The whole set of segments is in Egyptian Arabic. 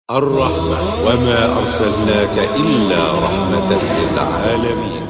الرحمة وما أرسلناك إلا رحمة للعالمين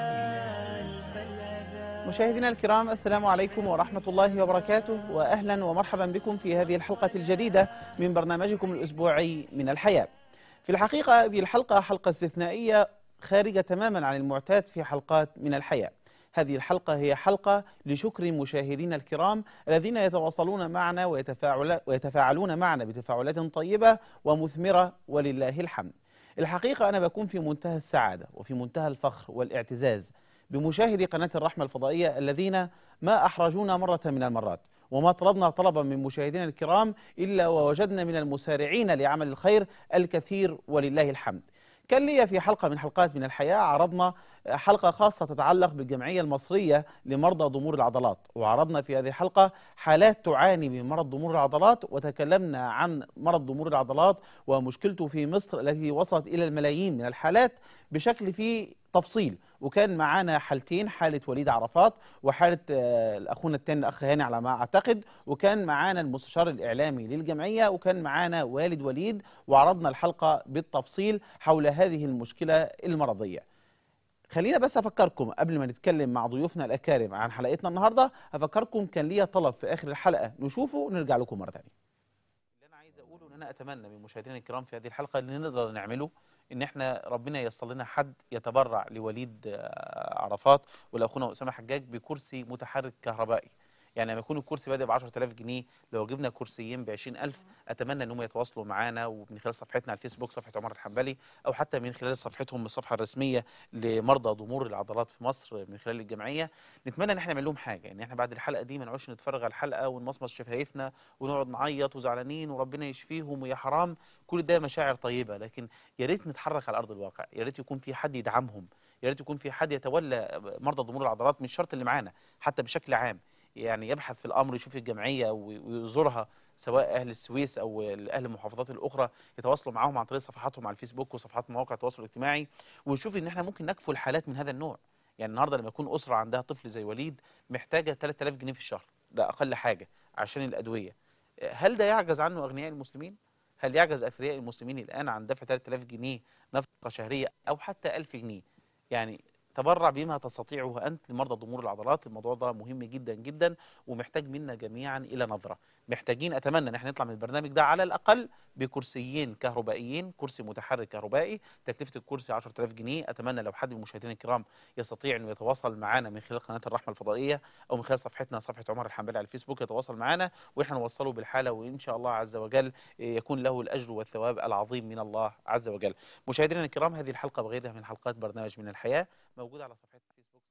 مشاهدينا الكرام السلام عليكم ورحمة الله وبركاته وأهلا ومرحبا بكم في هذه الحلقة الجديدة من برنامجكم الأسبوعي من الحياة في الحقيقة هذه الحلقة حلقة استثنائية خارجة تماما عن المعتاد في حلقات من الحياة هذه الحلقة هي حلقة لشكر مشاهدينا الكرام الذين يتواصلون معنا ويتفاعل ويتفاعلون معنا بتفاعلات طيبة ومثمرة ولله الحمد الحقيقة أنا بكون في منتهى السعادة وفي منتهى الفخر والاعتزاز بمشاهدي قناة الرحمة الفضائية الذين ما أحرجونا مرة من المرات وما طلبنا طلبا من مشاهدينا الكرام إلا ووجدنا من المسارعين لعمل الخير الكثير ولله الحمد كان لي في حلقة من حلقات من الحياة عرضنا حلقة خاصة تتعلق بالجمعية المصرية لمرضى ضمور العضلات وعرضنا في هذه الحلقة حالات تعاني من مرض ضمور العضلات وتكلمنا عن مرض ضمور العضلات ومشكلته في مصر التي وصلت إلى الملايين من الحالات بشكل فيه تفصيل وكان معانا حالتين حالة وليد عرفات وحالة أخونا الثاني الأخ هاني على ما أعتقد وكان معانا المستشار الإعلامي للجمعية وكان معانا والد وليد وعرضنا الحلقة بالتفصيل حول هذه المشكلة المرضية خلينا بس افكركم قبل ما نتكلم مع ضيوفنا الاكارم عن حلقتنا النهارده افكركم كان ليا طلب في اخر الحلقه نشوفه ونرجع لكم مره ثانيه. اللي انا عايز اقوله ان انا اتمنى من مشاهدينا الكرام في هذه الحلقه اللي نقدر نعمله ان احنا ربنا ييسر لنا حد يتبرع لوليد عرفات ولاخونا اسامه حجاج بكرسي متحرك كهربائي. يعني لما يكون الكرسي بادئ ب 10000 جنيه لو جبنا كرسيين ب 20000 اتمنى ان هم يتواصلوا معانا ومن خلال صفحتنا على الفيسبوك صفحه عمر الحنبلي او حتى من خلال صفحتهم الصفحه الرسميه لمرضى ضمور العضلات في مصر من خلال الجمعيه نتمنى ان احنا نعمل لهم حاجه ان احنا بعد الحلقه دي ما نقعدش نتفرج على الحلقه ونمصمص شفايفنا ونقعد نعيط وزعلانين وربنا يشفيهم ويا حرام كل ده مشاعر طيبه لكن يا ريت نتحرك على ارض الواقع يا ريت يكون في حد يدعمهم يا ريت يكون في حد يتولى مرضى ضمور العضلات مش شرط اللي معانا حتى بشكل عام يعني يبحث في الامر يشوف الجمعيه ويزورها سواء اهل السويس او اهل المحافظات الاخرى يتواصلوا معاهم عن طريق صفحاتهم على الفيسبوك وصفحات مواقع التواصل الاجتماعي ويشوف ان احنا ممكن نكفل حالات من هذا النوع يعني النهارده لما يكون اسره عندها طفل زي وليد محتاجه 3000 جنيه في الشهر ده اقل حاجه عشان الادويه هل ده يعجز عنه اغنياء المسلمين هل يعجز اثرياء المسلمين الان عن دفع 3000 جنيه نفقه شهريه او حتى 1000 جنيه يعني تبرع بما تستطيعه أنت لمرضى ضمور العضلات الموضوع ده مهم جدا جدا ومحتاج منا جميعا إلى نظرة محتاجين أتمنى أن احنا نطلع من البرنامج ده على الأقل بكرسيين كهربائيين كرسي متحرك كهربائي تكلفة الكرسي 10000 جنيه أتمنى لو حد من المشاهدين الكرام يستطيع أنه يتواصل معنا من خلال قناة الرحمة الفضائية أو من خلال صفحتنا صفحة عمر الحنبلي على الفيسبوك يتواصل معنا وإحنا نوصله بالحالة وإن شاء الله عز وجل يكون له الأجر والثواب العظيم من الله عز وجل مشاهدينا الكرام هذه الحلقة وغيرها من حلقات برنامج من الحياة موجودة على صفحة الفيسبوك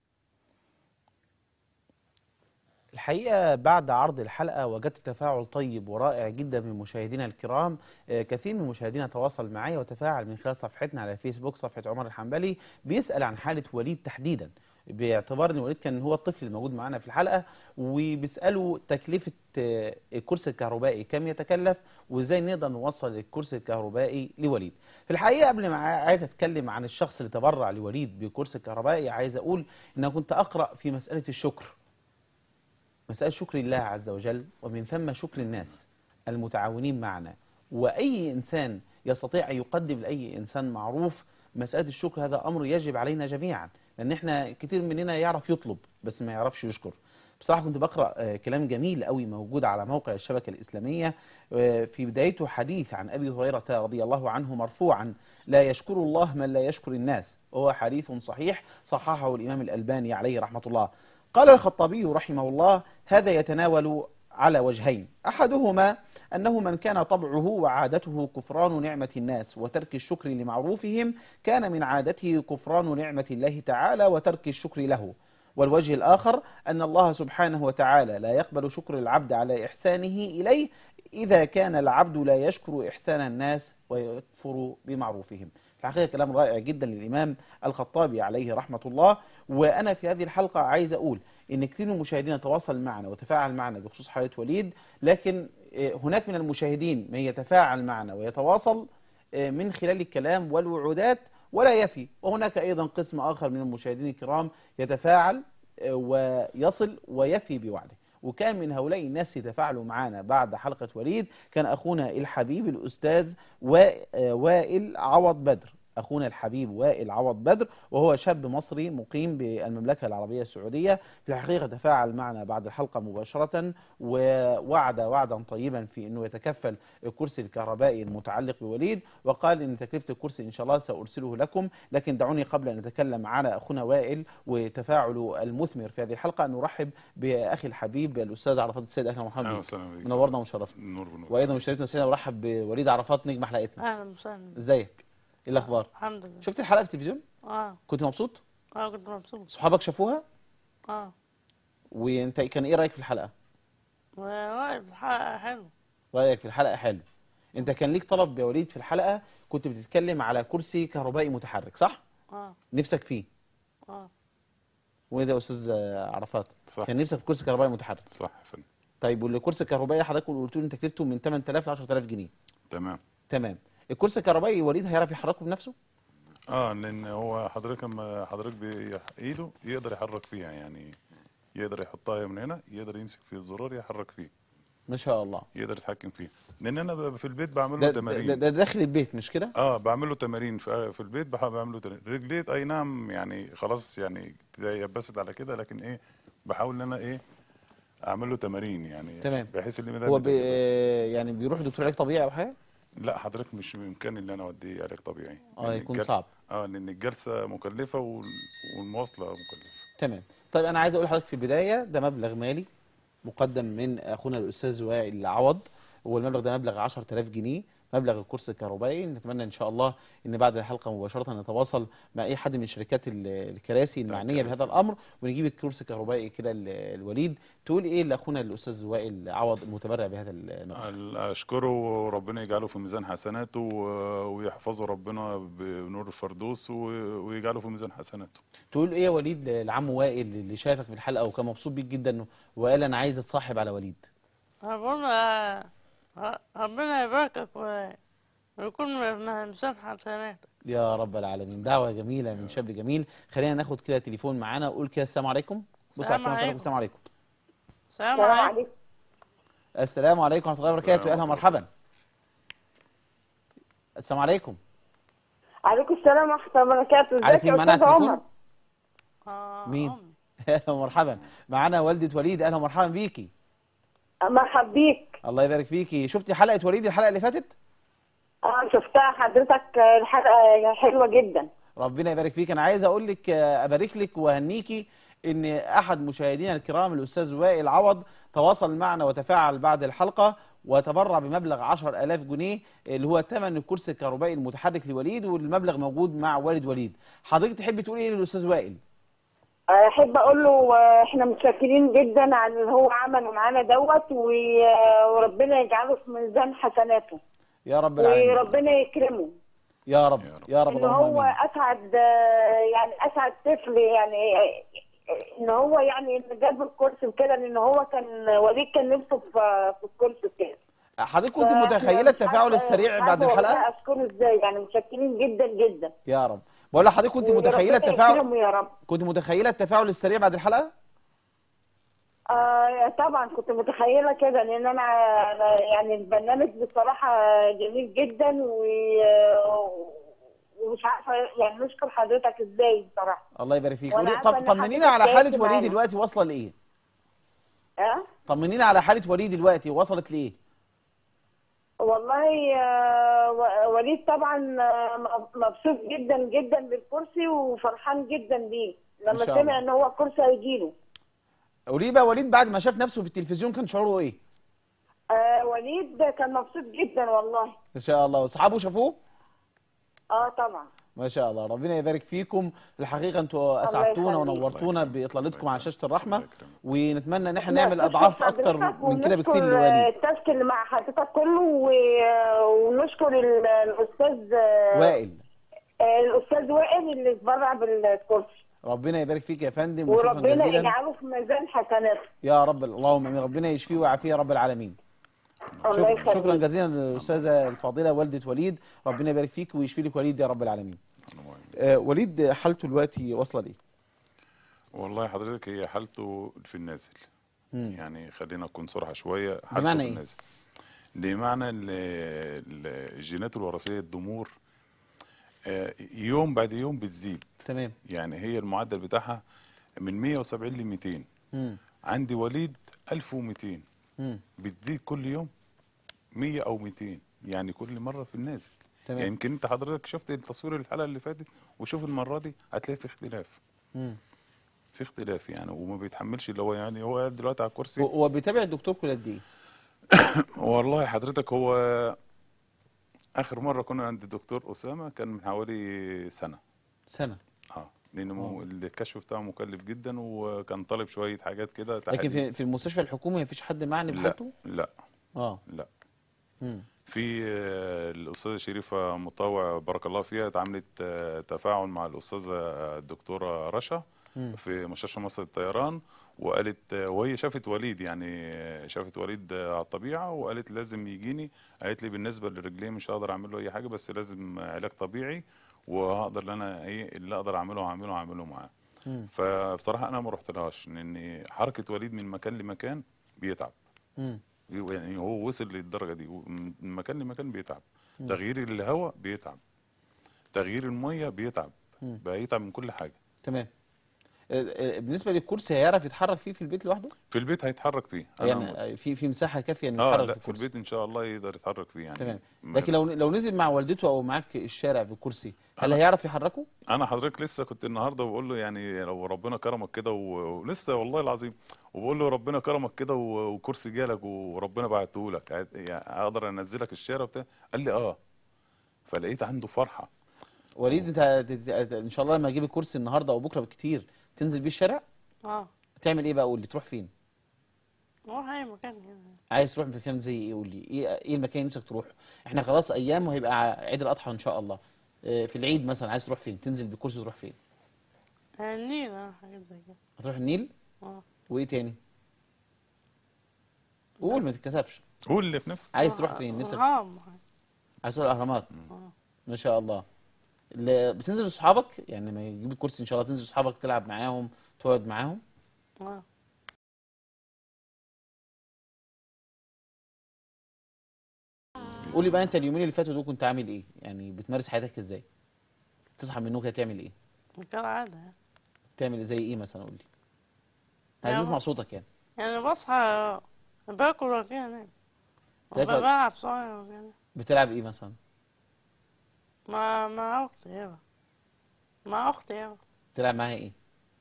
الحقيقة بعد عرض الحلقة وجدت تفاعل طيب ورائع جدا من مشاهدينا الكرام كثير من مشاهدينا تواصل معي وتفاعل من خلال صفحتنا على الفيسبوك صفحة عمر الحنبلي بيسأل عن حالة وليد تحديدا باعتبار ان وليد كان هو الطفل الموجود معنا في الحلقه وبيسالوا تكلفه الكرسي الكهربائي كم يتكلف وازاي نقدر نوصل الكرسي الكهربائي لوليد. في الحقيقه قبل ما عايز اتكلم عن الشخص اللي تبرع لوليد بكرسي الكهربائي عايز اقول ان انا كنت اقرا في مساله الشكر. مساله شكر الله عز وجل ومن ثم شكر الناس المتعاونين معنا واي انسان يستطيع ان يقدم لاي انسان معروف مساله الشكر هذا امر يجب علينا جميعا. لان احنا كتير مننا يعرف يطلب بس ما يعرفش يشكر بصراحه كنت بقرا كلام جميل قوي موجود على موقع الشبكه الاسلاميه في بدايته حديث عن ابي هريره رضي الله عنه مرفوعا لا يشكر الله من لا يشكر الناس وهو حديث صحيح صححه الامام الالباني عليه رحمه الله قال الخطابي رحمه الله هذا يتناول على وجهين احدهما أنه من كان طبعه وعادته كفران نعمة الناس وترك الشكر لمعروفهم كان من عادته كفران نعمة الله تعالى وترك الشكر له والوجه الآخر أن الله سبحانه وتعالى لا يقبل شكر العبد على إحسانه إليه إذا كان العبد لا يشكر إحسان الناس ويكفر بمعروفهم الحقيقة كلام رائع جدا للإمام الخطابي عليه رحمة الله وأنا في هذه الحلقة عايز أقول إن كثير من المشاهدين تواصل معنا وتفاعل معنا بخصوص حالة وليد لكن هناك من المشاهدين من يتفاعل معنا ويتواصل من خلال الكلام والوعودات ولا يفي وهناك أيضا قسم آخر من المشاهدين الكرام يتفاعل ويصل ويفي بوعده وكان من هؤلاء الناس يتفاعلوا معنا بعد حلقة وليد كان أخونا الحبيب الأستاذ وا- آه، وائل عوض بدر أخونا الحبيب وائل عوض بدر وهو شاب مصري مقيم بالمملكة العربية السعودية في الحقيقة تفاعل معنا بعد الحلقة مباشرة ووعد وعدا طيبا في أنه يتكفل الكرسي الكهربائي المتعلق بوليد وقال أن تكلفة الكرسي إن شاء الله سأرسله لكم لكن دعوني قبل أن نتكلم على أخونا وائل وتفاعله المثمر في هذه الحلقة أن نرحب بأخي الحبيب الأستاذ عرفات السيد أهلا ومرحبا اهلا بك وسهلا بك منورنا ومشرفنا نور بنور وايضا مشرفنا سيدنا ورحب بوليد عرفات نجم حلقتنا اهلا وسهلا ازيك ايه الاخبار الحمد لله شفت الحلقه في التلفزيون اه كنت مبسوط اه كنت مبسوط صحابك شافوها اه وانت كان ايه رايك في الحلقه وواقف الحلقة حلو رايك في الحلقه حلو انت كان ليك طلب يا وليد في الحلقه كنت بتتكلم على كرسي كهربائي متحرك صح اه نفسك فيه اه وايه ده يا استاذ عرفات صح. كان نفسك في كرسي كهربائي متحرك صح يا فندم طيب والكرسي الكهربائي حضرتك قلت لي إن تكلفته من 8000 ل 10000 جنيه تمام تمام الكرسي الكهربائي وليد هيعرف يحركه بنفسه اه لان هو حضرتك لما حضرتك بايده يقدر يحرك فيها يعني يقدر يحطها من هنا يقدر يمسك في الزرار يحرك فيه ما شاء الله يقدر يتحكم فيه لان انا ب- في البيت بعمل ده, له ده, تمارين ده, ده داخل البيت مش كده اه بعمل له تمارين في, في البيت بح- بعمل له تمارين رجليت اي نعم يعني خلاص يعني يبست على كده لكن ايه بحاول ان انا ايه اعمل له تمارين يعني تمام. بحيث ان هو بي بس يعني بيروح لدكتور علاج طبيعي او حاجه لا حضرتك مش بامكاني ان انا اوديه علاج طبيعي اه لأن يكون الجل- صعب اه لان الجلسه مكلفه وال- والمواصله مكلفه تمام طيب انا عايز اقول لحضرتك في البدايه ده مبلغ مالي مقدم من اخونا الاستاذ وائل عوض والمبلغ ده مبلغ 10000 جنيه مبلغ الكورس الكهربائي نتمنى ان شاء الله ان بعد الحلقه مباشره نتواصل مع اي حد من شركات ال- الكراسي المعنيه الكراسي. بهذا الامر ونجيب الكورس الكهربائي كده ل- الوليد تقول ايه لاخونا الاستاذ وائل عوض المتبرع بهذا المبلغ اشكره وربنا يجعله في ميزان حسناته و- ويحفظه ربنا بنور الفردوس و- ويجعله في ميزان حسناته تقول ايه يا وليد لعم وائل اللي شافك في الحلقه وكان مبسوط بيك جدا وقال انا عايز اتصاحب على وليد ربنا آه، ربنا يباركك و- ويكون من ميزان حسناتك يا رب العالمين دعوة جميلة من شاب جميل خلينا ناخد كده تليفون معانا قول كده السلام عليكم بص على السلام التليفون عليكم. السلام عليكم السلام السلام عليكم عليكم السلام عليكم ورحمة الله وبركاته السلام أهلا ورحمة مرحبا السلام عليكم عليكم السلام ورحمة الله وبركاته عارف ازيك مين يا معانا على أستاذ التليفون؟ عمر آه مين؟ أمي. أهلا ومرحبا معانا والدة وليد أهلا ومرحبا بيكي مرحب بيك الله يبارك فيكي شفتي حلقة وليد الحلقة اللي فاتت اه شفتها حضرتك آه، الحلقة حلوة جدا ربنا يبارك فيك أنا عايز أقول لك آه، أبارك لك وأهنيكي إن أحد مشاهدينا الكرام الأستاذ وائل عوض تواصل معنا وتفاعل بعد الحلقة وتبرع بمبلغ 10000 جنيه اللي هو ثمن الكرسي الكهربائي المتحرك لوليد والمبلغ موجود مع والد وليد حضرتك تحبي تقولي ايه للاستاذ وائل آه، احب اقول له آه، احنا متشكرين جدا على اللي هو عمله معانا دوت و- آه، وربنا يجعله في ميزان حسناته يا رب العالمين وربنا يكرمه يا رب يا رب. يا رب ان اللهم هو امين اسعد آه، يعني اسعد طفل يعني آه، ان هو يعني إن جاب الكرسي وكده لان هو كان وليد كان نفسه في في الكرسي كده حضرتك كنت فإحنا متخيله مش التفاعل عارفة- السريع مش بعد عارفة والله الحلقه اشكره ازاي يعني متشكرين جدا جدا يا رب بقول لحضرتك كنت متخيله وربنا التفاعل يكرمه يا رب كنت متخيله التفاعل السريع بعد الحلقه آه طبعا كنت متخيله كده لان انا أنا يعني البرنامج بصراحه جميل جدا و ومش عارفه يعني نشكر حضرتك ازاي بصراحه الله يبارك فيك وأنا قولي- عارفة طب إن طمنينا حضرتك على حاله تعبت وليد معانا. دلوقتي واصله لايه اه طمنينا على حاله وليد دلوقتي وصلت لايه والله آه، و- وليد طبعا آه، مبسوط جدا جدا بالكرسي وفرحان جدا بيه لما شاء سمع الله. ان هو الكرسي هيجيله قولي بقى وليد بعد ما شاف نفسه في التلفزيون كان شعوره ايه آه وليد كان مبسوط جدا والله ما شاء الله واصحابه شافوه اه طبعا ما شاء الله ربنا يبارك فيكم الحقيقه انتوا اسعدتونا يخليك. ونورتونا الله يكرمك. باطلالتكم الله على شاشه الرحمه الله يكرمك. ونتمنى ان احنا لا، نعمل نشكر اضعاف اكتر حضرتك من كده بكتير ونشكر، آه، لوليد التاسك اللي مع حضرتك كله و- ونشكر ال- الاستاذ آه، وائل آه، الاستاذ وائل اللي اتبرع بالكرسي ربنا يبارك فيك يا فندم وشكرا وربنا جزيلا يجعله في ميزان حسناته يا رب اللهم امين ربنا يشفيه ويعافيه يا رب العالمين الله شكرا, يخليك. شكرا جزيلا للاستاذه الفاضله والده وليد ربنا يبارك فيك ويشفي لك وليد يا رب العالمين آه وليد حالته دلوقتي واصله لايه والله حضرتك هي حالته في النازل مم. يعني خلينا نكون صراحه شويه حتى بمعنى في إيه؟ الناس بمعنى ال- ال- الجينات الوراثيه الضمور آه، يوم بعد يوم بتزيد تمام يعني هي المعدل بتاعها من 170 ل 200 مم. عندي وليد 1200 مم. بتزيد كل يوم 100 او 200 يعني كل مره في النازل تمام. يعني يمكن انت حضرتك شفت التصوير الحلقه اللي فاتت وشوف المره دي هتلاقي في اختلاف مم. في اختلاف يعني وما بيتحملش اللي هو يعني هو قاعد دلوقتي على الكرسي هو هو بيتابع الدكتور كل قد ايه؟ والله حضرتك هو اخر مره كنا عند الدكتور اسامه كان من حوالي سنه سنه اه لان مو- الكشف بتاعه مكلف جدا وكان طالب شويه حاجات كده لكن تحاليل. في في المستشفى الحكومي مفيش حد معني لا بحالته؟ لا اه لا مم. في آه، الأستاذة شريفة مطوع بارك الله فيها اتعملت آه، تفاعل مع الأستاذة الدكتورة رشا مم. في مستشفى مصر الطيران وقالت آه، وهي شافت وليد يعني آه، شافت وليد آه، على الطبيعة وقالت لازم يجيني قالت لي بالنسبة للرجلين مش هقدر أعمل له أي حاجة بس لازم علاج طبيعي وهقدر اللي أنا إيه اللي أقدر أعمله هعمله هعمله معاه مم. فبصراحة أنا ما رحتلهاش لأن حركة وليد من مكان لمكان بيتعب مم. يعني هو وصل للدرجه دي من مكان لمكان بيتعب تغيير الهواء بيتعب تغيير الميه بيتعب مم. بقى يتعب من كل حاجه تمام آه، آه، بالنسبه للكرسي هيعرف يتحرك فيه في البيت لوحده؟ في البيت هيتحرك فيه أنا- يعني آه، في في مساحه كافيه انه اه يتحرك لا في في الكرسي البيت ان شاء الله يقدر يتحرك فيه يعني تمام م- لكن لو لو نزل مع والدته او معاك الشارع بالكرسي هل أنا- هيعرف يحركه؟ انا حضرتك لسه كنت النهارده بقول له يعني لو ربنا كرمك كده و- ولسه والله العظيم وبقول له ربنا كرمك كده و- وكرسي جالك وربنا بعته لك عاد- يعني اقدر انزلك الشارع بتاع قال لي اه فلقيت عنده فرحه وليد انت ت- ت- ان شاء الله لما اجيب الكرسي النهارده او بكره بالكتير تنزل بيه الشارع اه تعمل ايه بقى قول لي تروح فين؟ نروح اي مكان هنا عايز تروح مكان زي ايه قول لي ايه ايه المكان اللي نفسك تروح احنا خلاص ايام وهيبقى ع- عيد الاضحى ان شاء الله اه، في العيد مثلا عايز تروح فين تنزل بالكرسي تروح فين النيل انا حاجات زي كده هتروح النيل اه وايه تاني قول ما تتكسفش قول اللي في نفسك عايز تروح فين نفسك هرم عايز تروح الاهرامات اه ما شاء الله ل- بتنزل لاصحابك يعني لما يجيب الكرسي ان شاء الله تنزل لاصحابك تلعب معاهم تقعد معاهم اه قولي بقى انت اليومين اللي فاتوا دول كنت عامل ايه يعني بتمارس حياتك ازاي تصحى من النوم كده تعمل ايه كالعادة يعني. تعمل زي ايه مثلا قولي عايز يعني نسمع صوتك يعني يعني بصحى باكل وكده انام تاكل- بلعب صغير وكده بتلعب ايه مثلا مع مع اختي يابا مع اختي يابا بتلعب معاها ايه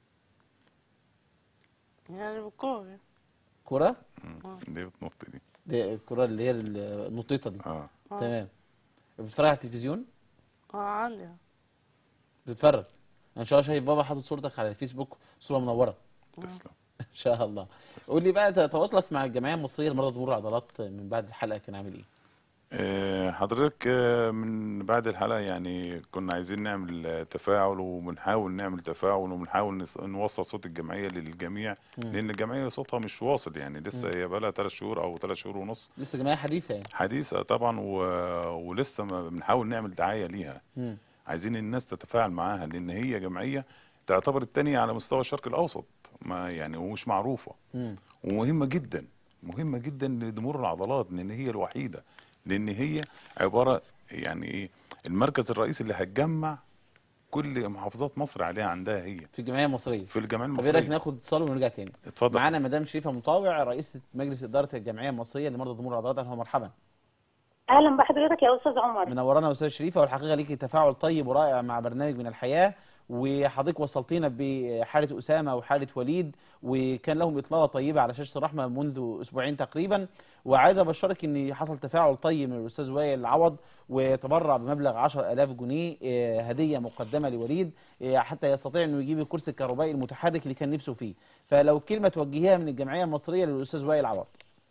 يعني بالكورة كرة مم. اللي بتنط دي دي الكرة اللي هي النطيطة دي اه آه. تمام بتتفرج على التلفزيون اه عندي بتتفرج أنا ان شاء الله شايف بابا حاطط صورتك على الفيسبوك صورة منورة تسلم ان شاء الله قول لي بقى تواصلك مع الجمعية المصرية لمرضى ضمور العضلات من بعد الحلقة كان عامل ايه آه، حضرتك آه، من بعد الحلقة يعني كنا عايزين نعمل آه، تفاعل وبنحاول نعمل تفاعل وبنحاول نس- نوصل صوت الجمعية للجميع لأن الجمعية صوتها مش واصل يعني لسه هي بقى لها ثلاث شهور أو ثلاث شهور ونص لسه جمعية حديثة يعني حديثة طبعا و... ولسه ما بنحاول نعمل دعاية ليها مم. عايزين الناس تتفاعل معاها لأن هي جمعية تعتبر التانية على مستوى الشرق الأوسط ما يعني ومش معروفة مم. ومهمة جدا مهمة جدا لضمور العضلات لأن هي الوحيدة لأن هي عبارة يعني إيه المركز الرئيسي اللي هتجمع كل محافظات مصر عليها عندها هي في الجمعية المصرية في الجمعية طب ايه رايك المصرية ناخد اتصال ونرجع تاني اتفضل معانا مدام شريفة مطاوع رئيسة مجلس إدارة الجمعية المصرية لمرضى ضمور العضلات أهلا ومرحبا اهلا بحضرتك يا استاذ عمر منورانا يا استاذ شريفه والحقيقه ليكي تفاعل طيب ورائع مع برنامج من الحياه وحضرتك وصلتينا بحاله اسامه وحاله وليد وكان لهم اطلاله طيبه على شاشه الرحمه منذ اسبوعين تقريبا وعايز ابشرك ان حصل تفاعل طيب من الاستاذ وائل العوض وتبرع بمبلغ 10000 جنيه آه، هديه مقدمه لوليد آه، حتى يستطيع انه يجيب الكرسي الكهربائي المتحرك اللي كان نفسه فيه فلو كلمه توجهيها من الجمعيه المصريه للاستاذ وائل العوض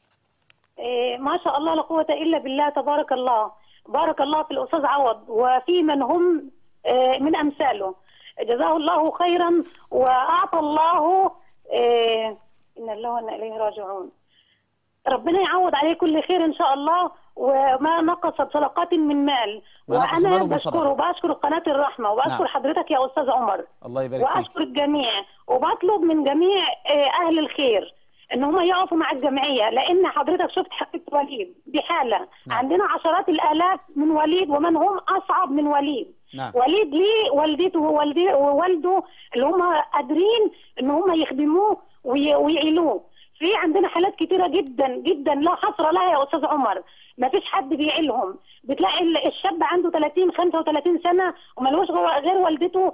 إيه ما شاء الله لا قوة إلا بالله تبارك الله بارك الله في الأستاذ عوض وفي من هم إيه، من أمثاله جزاه الله خيرا وأعطى الله إيه، إن الله وإنا إليه راجعون ربنا يعوض عليه كل خير إن شاء الله وما نقصت صدقات من مال ما نقص وأنا ماله من صدقة. بشكر وبشكر قناة الرحمة وبشكر نعم. حضرتك يا أستاذ عمر الله يبارك فيك واشكر الجميع وبطلب من جميع آه، اهل الخير ان هم يقفوا مع الجمعيه لان حضرتك شفت حقيقه وليد دي حاله نعم. عندنا عشرات الالاف من وليد ومن هم اصعب من وليد نعم وليد ليه والدته ووالدي ووالده اللي هم قادرين ان هم يخدموه وي- ويعيلوه في عندنا حالات كتيره جدا جدا لا حصر لها يا استاذ عمر ما فيش حد بيعيلهم بتلاقي ال- الشاب عنده 30 35 سنه وملوش غير غير والدته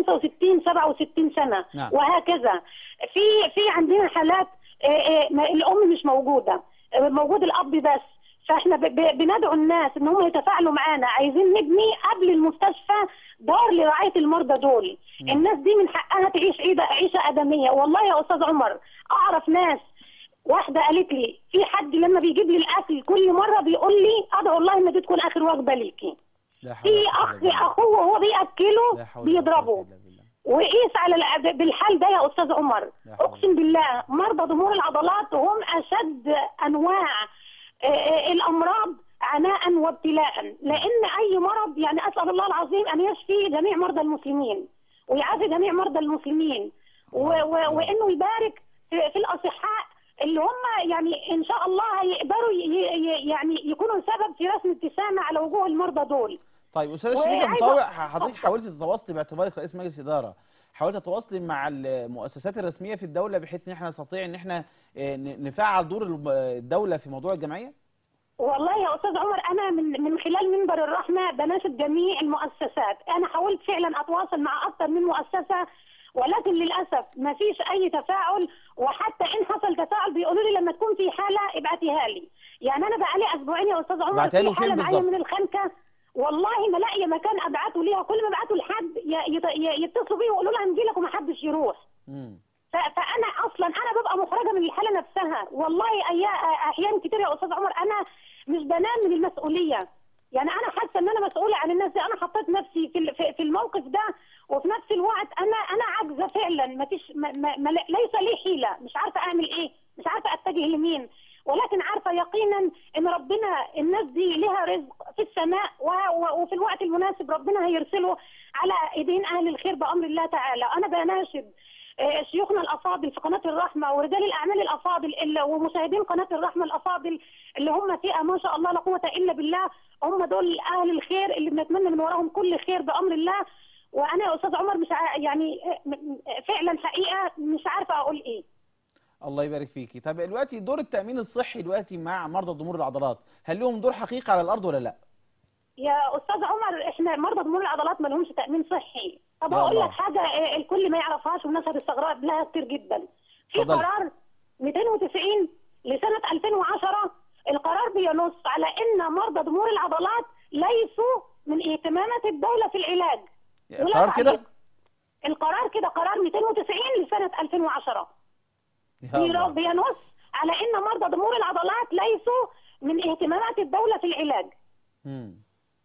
65 67 سنه نعم. وهكذا في في عندنا حالات آه، آه، ما- الام مش موجوده آه، موجود الاب بس فاحنا ب- ب- بندعو الناس ان هم يتفاعلوا معانا عايزين نبني قبل المستشفى دار لرعايه المرضى دول الناس دي من حقها تعيش عيده عيشه ادميه والله يا استاذ عمر اعرف ناس واحده قالت لي في حد لما بيجيب لي الاكل كل مره بيقول لي ادعو الله ان دي تكون اخر وجبه ليكي لا حول في ولا قوة اخ إلا بالله. اخوه وهو لا بياكله حول ولا قوة بيضربه إلا بالله. وقيس على الع- بالحال ده يا استاذ عمر لا حول اقسم بالله مرضى ضمور العضلات هم اشد انواع آه، آه، الامراض عناء وابتلاء لان اي مرض يعني اسال الله العظيم ان يشفي جميع مرضى المسلمين ويعافي جميع مرضى المسلمين و- و- وانه يبارك في, في الاصحاء اللي هم يعني ان شاء الله هيقدروا ي- ي- يعني يكونوا سبب في رسم ابتسامه على وجوه المرضى دول طيب استاذه وعايزة- شريفه مطاوع حضرتك حاولت تتواصلي باعتبارك رئيس مجلس اداره حاولت تتواصلي مع المؤسسات الرسميه في الدوله بحيث ان احنا نستطيع ان احنا آه، ن- نفعل دور الب- الدوله في موضوع الجمعيه والله يا استاذ عمر انا من من خلال منبر الرحمه بناشد جميع المؤسسات انا حاولت فعلا اتواصل مع اكثر من مؤسسه ولكن للاسف ما فيش اي تفاعل وحتى ان حصل تفاعل بيقولوا لي لما تكون في حاله ابعتيها لي يعني انا بقالي اسبوعين يا استاذ عمر ابعتها له في فين حاله معايا بالظبط؟ من الخنكه والله ما لاقيه مكان ابعته ليها كل ما ابعته لحد ي- يت- ي- يتصلوا بيه ويقولوا لها نجي لك ومحدش يروح امم ف- فانا اصلا انا ببقى محرجه من الحاله نفسها والله أي- احيان كتير يا استاذ عمر انا مش بنام من المسؤوليه يعني انا حاسه ان انا مسؤوله عن الناس دي انا حطيت نفسي في ال- في- في الموقف ده وفي نفس الوقت انا انا عاجزه فعلا ما فيش ما ما ما ليس لي حيله مش عارفه اعمل ايه مش عارفه اتجه لمين ولكن عارفه يقينا ان ربنا الناس دي لها رزق في السماء و- و- وفي الوقت المناسب ربنا هيرسله على ايدين اهل الخير بامر الله تعالى انا بناشد آه، شيوخنا الافاضل في قناه الرحمه ورجال الاعمال الافاضل اللي ومشاهدين قناه الرحمه الافاضل اللي هم فئه ما شاء الله لا قوه الا بالله هم دول اهل الخير اللي بنتمنى من وراهم كل خير بامر الله وانا يا استاذ عمر مش ع- يعني آه، م- م- فعلا حقيقه مش عارفه اقول ايه الله يبارك فيكي طب دلوقتي دور التامين الصحي دلوقتي مع مرضى ضمور العضلات هل لهم دور حقيقي على الارض ولا لا يا استاذ عمر احنا مرضى ضمور العضلات ما لهمش تامين صحي طب يا اقول الله. لك حاجه آه، الكل ما يعرفهاش والناس هتستغرب لها كتير جدا في اتفضلي. قرار 290 لسنه 2010 القرار بينص على ان مرضى ضمور العضلات ليسوا من اهتمامات الدوله في العلاج ولا القرار كده تعليق. القرار كده قرار 290 لسنه 2010 يا الله. بينص على ان مرضى ضمور العضلات ليسوا من اهتمامات الدوله في العلاج مم.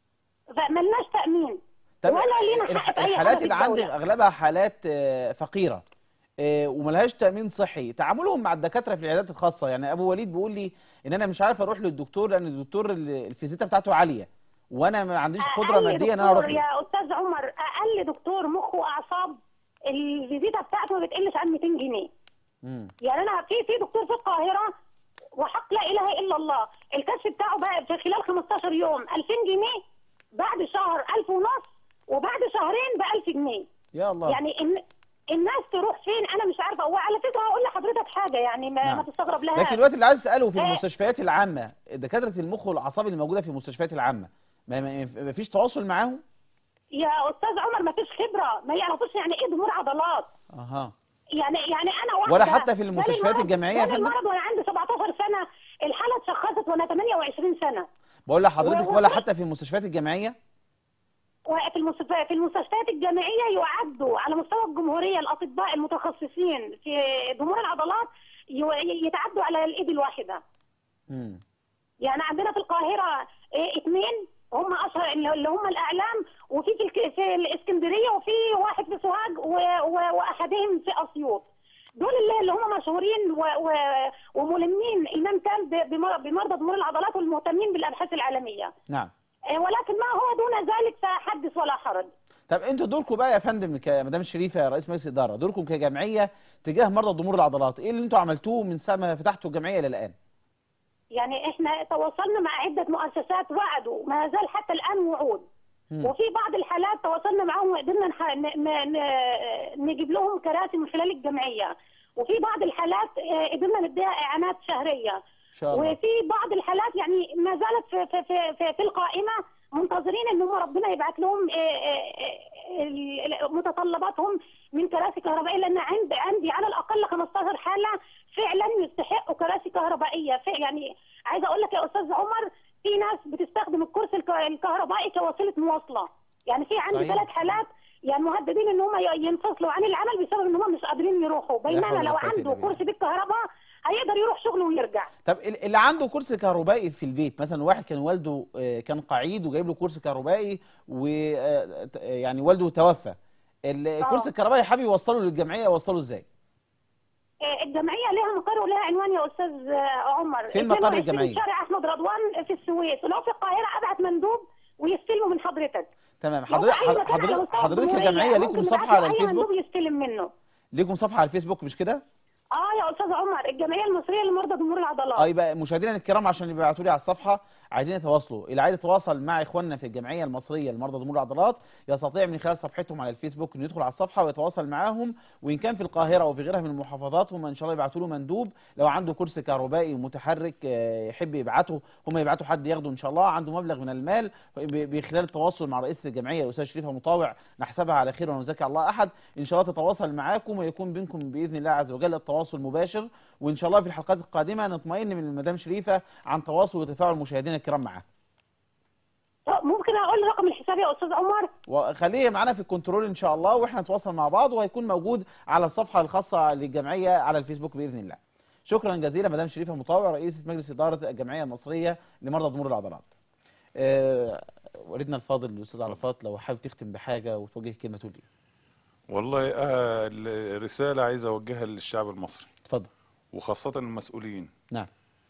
فملناش تامين طب ولا لينا حق الح- في أي حاجة الحالات في اللي عندك الدولة. اغلبها حالات آه، فقيره آه، وملهاش تامين صحي تعاملهم مع الدكاتره في العيادات الخاصه يعني ابو وليد بيقول لي ان انا مش عارف اروح للدكتور لان الدكتور ال- الفيزيتا بتاعته عاليه وانا ما عنديش قدره أقل ماديه ان انا دكتور اروح له يا استاذ عمر اقل دكتور مخ واعصاب الفيزيتا بتاعته ما بتقلش عن 200 جنيه مم. يعني انا في في دكتور في القاهره وحق لا اله الا الله الكشف بتاعه بقى في خلال 15 يوم 2000 جنيه بعد شهر 1000 ونص وبعد شهرين ب 1000 جنيه يا الله يعني إن الناس تروح فين انا مش عارفه وعلى فكره هقول لحضرتك حاجه يعني ما, نعم. ما تستغرب لها لكن الوقت اللي عايز اساله في آه. المستشفيات العامه دكاتره المخ والاعصاب اللي موجوده في المستشفيات العامه ما- ما ما فيش تواصل معاهم يا استاذ عمر ما فيش خبره ما يعرفوش يعني ايه ضمور عضلات اها يعني يعني انا واحده ولا حتى في جالي المستشفيات المرض- الجامعية يا جالي فندم؟ المرض وانا عندي 17 سنه الحاله اتشخصت وانا 28 سنه بقول لحضرتك و- ولا و- حتى في المستشفيات الجامعيه وفي المستشفى في المستشفيات الجامعيه يعدوا على مستوى الجمهوريه الاطباء المتخصصين في ضمور العضلات يو- يتعدوا على الايد الواحده مم. يعني عندنا في القاهره إيه، اثنين هم اشهر اللي اللي هم الاعلام وفي في, الك- في الاسكندريه وفي واحد في سوهاج و- و- واحدهم في اسيوط دول اللي, اللي هم مشهورين و و وملمين امام تام ب- بمر- بمرضى ضمور العضلات والمهتمين بالابحاث العالميه نعم إيه، ولكن ما هو دون ذلك فحدث ولا حرج طب انتوا دوركم بقى يا فندم كمدام شريفه رئيس مجلس الاداره دوركم كجمعيه تجاه مرضى ضمور العضلات ايه اللي انتوا عملتوه من ساعه ما فتحتوا الجمعيه للان يعني احنا تواصلنا مع عده مؤسسات وعدوا ما زال حتى الان وعود مم. وفي بعض الحالات تواصلنا معهم وقدرنا نح- ن- ن- ن- نجيب لهم كراسي من خلال الجمعيه وفي بعض الحالات آه، قدرنا نديها اعانات شهريه ان شاء الله وفي بعض الحالات يعني ما زالت في في في, في, في القائمه منتظرين ان هم ربنا يبعث لهم آه، آه، آه، ال- ال- متطلباتهم من كراسي كهربائيه لان عند عندي على الاقل 15 حاله فعلا يستحقوا كراسي كهربائيه فع- يعني عايزه اقول لك يا استاذ عمر في ناس بتستخدم الكرسي الك- الكهربائي كوسيله مواصله يعني في عندي صحيح. ثلاث حالات يعني مهددين ان هم ي- ينفصلوا عن العمل بسبب ان هم مش قادرين يروحوا حول بينما ولا لو قوة إلا عنده بالله. كرسي بالكهرباء هيقدر يروح شغله ويرجع طب ال- اللي عنده كرسي كهربائي في البيت مثلا واحد كان والده آه، كان قعيد وجايب له كرسي كهربائي ويعني والده توفى ال- الكرسي الكهربائي حابب يوصله للجمعيه يوصله ازاي آه، الجمعيه لها مقر ولها عنوان يا استاذ آه، عمر فين مقر 22 الجمعية؟ شارع احمد رضوان في السويس ولو في القاهره ابعت مندوب ويستلمه من حضرتك تمام لو حضرتك في أي مكان على حضرتك مستوى حضرتك الجمهورية الجمعيه ليكم ممكن صفحه نبعت على له أي الفيسبوك مندوب يستلم منه ليكم صفحه على الفيسبوك مش كده اه يا استاذ عمر الجمعيه المصريه لمرضى ضمور العضلات اه يبقى مشاهدينا الكرام عشان يبعتوا لي على الصفحه عايزين يتواصلوا اللي عايز يتواصل مع اخواننا في الجمعيه المصريه لمرضى ضمور العضلات يستطيع من خلال صفحتهم على الفيسبوك انه يدخل على الصفحه ويتواصل معاهم وان كان في القاهره او في غيرها من المحافظات هم ان شاء الله يبعتوا له مندوب لو عنده كرسي كهربائي متحرك آه، يحب يبعته هم يبعتوا حد ياخده ان شاء الله عنده مبلغ من المال ب- بخلال التواصل مع رئيسه الجمعيه الاستاذ شريفه مطاوع نحسبها على خير ونزكي على الله احد ان شاء الله تتواصل معاكم ويكون بينكم باذن الله عز وجل التواصل مباشر وان شاء الله في الحلقات القادمه نطمئن من المدام شريفه عن تواصل وتفاعل مشاهدينا الكرام معاه طب ممكن اقول رقم الحساب يا استاذ عمر وخليه معانا في الكنترول ان شاء الله واحنا نتواصل مع بعض وهيكون موجود على الصفحه الخاصه للجمعيه على الفيسبوك باذن الله شكرا جزيلا مدام شريفه مطاوع رئيسه مجلس اداره الجمعيه المصريه لمرضى ضمور العضلات آه، والدنا الفاضل الاستاذ عرفات لو حابب تختم بحاجه وتوجه كلمه تقول ايه والله آه الرسالة عايز أوجهها للشعب المصري اتفضل وخاصة المسؤولين نعم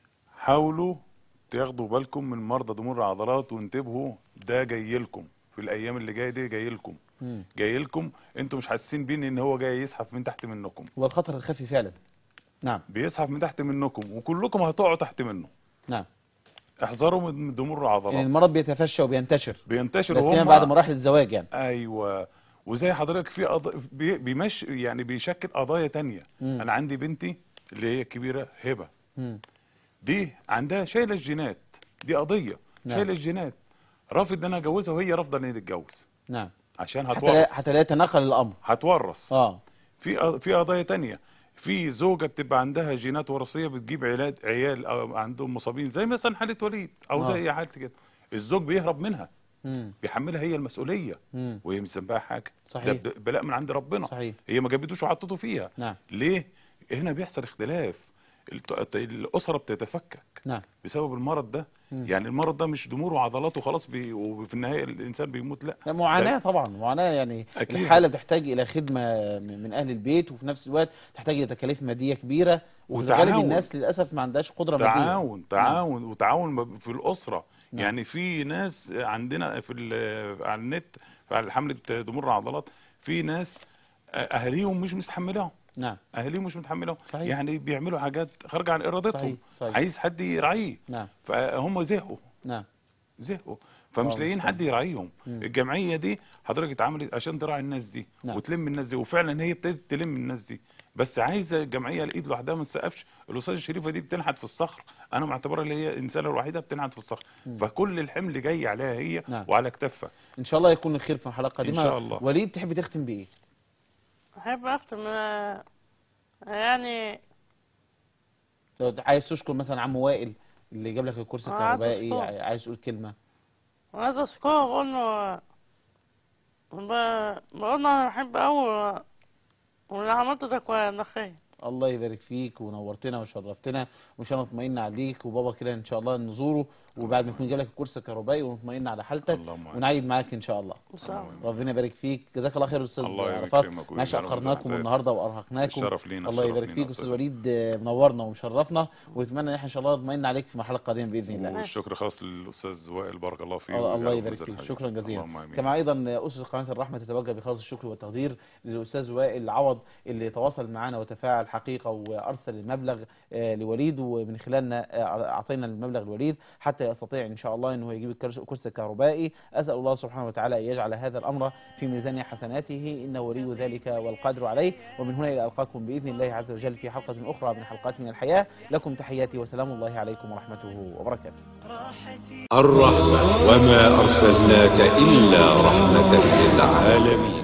حاولوا تاخدوا بالكم من مرضى ضمور العضلات وانتبهوا ده جاي لكم في الأيام اللي جاية دي جاي لكم مم. جاي لكم انتوا مش حاسين بيه ان هو جاي يزحف من تحت منكم هو الخطر الخفي فعلا نعم بيزحف من تحت منكم وكلكم هتقعوا تحت منه نعم احذروا من ضمور يعني العضلات المرض بيتفشى وبينتشر بينتشر بس وهم يعني بعد مراحل الزواج يعني ايوه وزي حضرتك في قض... بي... بيمش يعني بيشكل قضايا تانية مم. انا عندي بنتي اللي هي الكبيره هبه مم. دي عندها شايله الجينات دي قضيه نعم. شايله الجينات رافض ان انا اجوزها وهي رافضه ان هي تتجوز نعم عشان حتى لا هتورث حتى لا يتناقل الامر هتورث اه في قض- في قضايا تانية في زوجة بتبقى عندها جينات وراثية بتجيب عيال عيال أو عندهم مصابين زي مثلا حالة وليد أو آه. زي حالة كده الزوج بيهرب منها مم. بيحملها هي المسؤولية مم. وهي مش ذنبها حاجة صحيح. ده ب- بلاء من عند ربنا صحيح. هي ما جابتوش وحطته فيها نعم. ليه؟ هنا بيحصل اختلاف الت- الأسرة بتتفكك نعم بسبب المرض ده يعني المرض ده مش ضمور وعضلات وخلاص بي وفي النهاية الإنسان بيموت لا لا معاناة ده- طبعا معاناة يعني أكيد. الحالة تحتاج إلى خدمة من من أهل البيت وفي نفس الوقت تحتاج إلى تكاليف مادية كبيرة وفي الغالب وتعاون. الناس للأسف ما عندهاش قدرة مادية تعاون تعاون وتعاون ما- في الاسره نعم. يعني في ناس عندنا في ال- على النت على حمله ضمور العضلات في ناس اهاليهم مش مستحملهم نعم اهاليهم مش متحملهم صحيح. يعني بيعملوا حاجات خارجه عن ارادتهم صحيح، صحيح. عايز حد يراعيه نعم فهم زهقوا نعم زهقوا فمش آه، لاقيين مستعد. حد يراعيهم مم. الجمعيه دي حضرتك اتعملت عشان تراعي الناس دي نعم. وتلم الناس دي وفعلا هي ابتدت تلم الناس دي بس عايزه الجمعيه الايد لوحدها ما تسقفش الاستاذه الشريفه دي بتنحت في الصخر انا معتبرها اللي هي الانسانه الوحيده بتنحت في الصخر فكل الحمل جاي عليها هي نعم. وعلى كتافها إن شاء الله يكون الخير في الحلقة القادمة إن شاء الله. وليد تحب تختم بإيه؟ أحب أختم آه، يعني لو عايز تشكر مثلا عم وائل اللي جاب لك الكرسي آه، عايز الكهربائي أشكره. عايز تقول كلمة عايز أشكره وأقول له ب- بقول له أنا بحب أوي واللي عملته ده كويس ده خير الله يبارك فيك ونورتنا وشرفتنا وان شاء الله نطمئن عليك وبابا كده ان شاء الله نزوره وبعد ما يكون جالك الكرسي الكهربائي ونطمئن على حالتك اللهم آمين. ونعيد معاك ان شاء الله ان شاء الله ربنا يبارك فيك جزاك الله خير استاذ الله عرفات يكرمك معلش ويجعل اخرناكم رمضان النهارده وارهقناكم الشرف لينا، الله الشرف يبارك لينا فيك أستاذ استاذ وليد آه، منورنا ومشرفنا ونتمنى ان احنا ان شاء الله نطمئن عليك في مرحله قادمه باذن الله والشكر خاص للاستاذ وائل بارك الله فيه الله الله ويجعله يبارك ميزان فيك حسنات. شكرا جزيلا اللهم آمين. كما ايضا اسره قناه الرحمه تتوجه بخالص الشكر والتقدير للاستاذ وائل عوض اللي تواصل معنا وتفاعل حقيقه وارسل المبلغ آه، لوليد ومن خلالنا آه، اعطينا المبلغ لوليد حتى يستطيع ان شاء الله انه يجيب الكرس- الكرسي الكهربائي اسال الله سبحانه وتعالى ان يجعل هذا الامر في ميزان حسناته انه ولي ذلك والقادر عليه ومن هنا الى القاكم باذن الله عز وجل في حلقه اخرى من حلقات من الحياه لكم تحياتي وسلام الله عليكم ورحمته وبركاته الرحمة وما أرسلناك إلا رحمة للعالمين